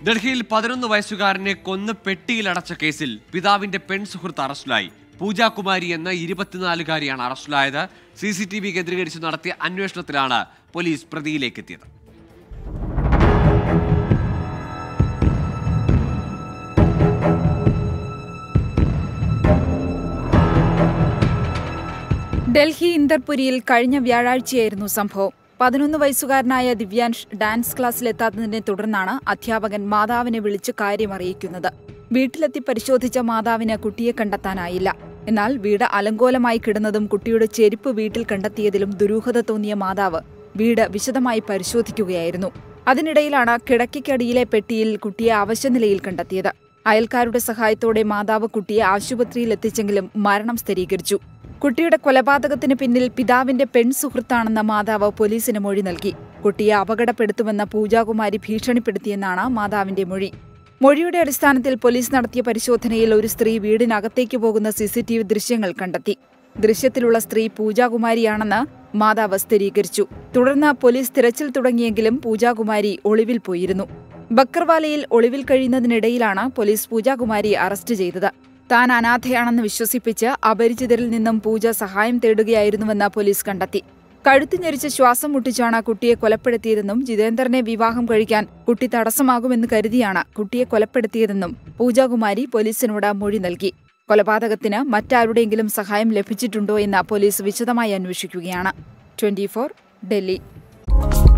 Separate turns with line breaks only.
ഡൽഹിയിൽ പതിനൊന്ന് വയസ്സുകാരനെ കൊന്ന് പെട്ടിയിലടച്ച കേസിൽ പിതാവിന്റെ പെൺസുഹൃത്ത് അറസ്റ്റിലായി പൂജാകുമാരി എന്ന ഇരുപത്തിനാലുകാരിയാണ് അറസ്റ്റിലായത് സി സി ടി വി കേന്ദ്രീകരിച്ച് നടത്തിയ അന്വേഷണത്തിലാണ് പോലീസ് പ്രതിയിലേക്ക് എത്തിയത്
ഡൽഹി ഇന്ദർപുരിയിൽ കഴിഞ്ഞ വ്യാഴാഴ്ചയായിരുന്നു സംഭവം പതിനൊന്ന് വയസ്സുകാരനായ ദിവ്യാൻഷ് ഡാൻസ് ക്ലാസ്സിലെത്താത്തതിനെ തുടർന്നാണ് അധ്യാപകൻ മാതാവിനെ വിളിച്ച് കാര്യം അറിയിക്കുന്നത് വീട്ടിലെത്തി പരിശോധിച്ച മാതാവിന് കുട്ടിയെ കണ്ടെത്താനായില്ല എന്നാൽ വീട് അലങ്കോലമായി കിടന്നതും കുട്ടിയുടെ ചെരുപ്പ് വീട്ടിൽ കണ്ടെത്തിയതിലും ദുരൂഹത തോന്നിയ മാതാവ് വീട് വിശദമായി പരിശോധിക്കുകയായിരുന്നു അതിനിടയിലാണ് കിടക്കയ്ക്കടിയിലെ പെട്ടിയിൽ കുട്ടിയെ അവശനിലയിൽ കണ്ടെത്തിയത് അയൽക്കാരുടെ സഹായത്തോടെ മാതാവ് കുട്ടിയെ ആശുപത്രിയിൽ എത്തിച്ചെങ്കിലും മരണം സ്ഥിരീകരിച്ചു കുട്ടിയുടെ കൊലപാതകത്തിന് പിന്നിൽ പിതാവിന്റെ പെൺസുഹൃത്താണെന്ന മാതാവ് പോലീസിന് മൊഴി നൽകി കുട്ടിയെ അപകടപ്പെടുത്തുമെന്ന പൂജാകുമാരി ഭീഷണിപ്പെടുത്തിയെന്നാണ് മാതാവിന്റെ മൊഴി മൊഴിയുടെ അടിസ്ഥാനത്തിൽ പോലീസ് നടത്തിയ പരിശോധനയിൽ ഒരു സ്ത്രീ വീടിനകത്തേക്ക് പോകുന്ന സിസിടിവി ദൃശ്യങ്ങൾ കണ്ടെത്തി ദൃശ്യത്തിലുള്ള സ്ത്രീ പൂജാകുമാരിയാണെന്ന് മാതാവ് സ്ഥിരീകരിച്ചു തുടർന്ന് പോലീസ് തിരച്ചിൽ തുടങ്ങിയെങ്കിലും പൂജാകുമാരി ഒളിവിൽ പോയിരുന്നു ബക്കർവാലയിൽ ഒളിവിൽ കഴിയുന്നതിനിടയിലാണ് പോലീസ് പൂജാകുമാരിയെ അറസ്റ്റ് ചെയ്തത് താൻ അനാഥയാണെന്ന് വിശ്വസിപ്പിച്ച് അപരിചിതരിൽ നിന്നും പൂജ സഹായം തേടുകയായിരുന്നുവെന്ന് പോലീസ് കണ്ടെത്തി കഴുത്തു ഞെരിച്ച് ശ്വാസം മുട്ടിച്ചാണ് കുട്ടിയെ കൊലപ്പെടുത്തിയതെന്നും ജിതേന്ദ്രനെ വിവാഹം കഴിക്കാൻ കുട്ടി തടസ്സമാകുമെന്ന് കരുതിയാണ് കുട്ടിയെ കൊലപ്പെടുത്തിയതെന്നും പൂജാകുമാരി പോലീസിനോട് മൊഴി നൽകി കൊലപാതകത്തിന് മറ്റാരുടെയെങ്കിലും സഹായം ലഭിച്ചിട്ടുണ്ടോ എന്ന് പോലീസ് വിശദമായി അന്വേഷിക്കുകയാണ് ട്വന്റി ഡൽഹി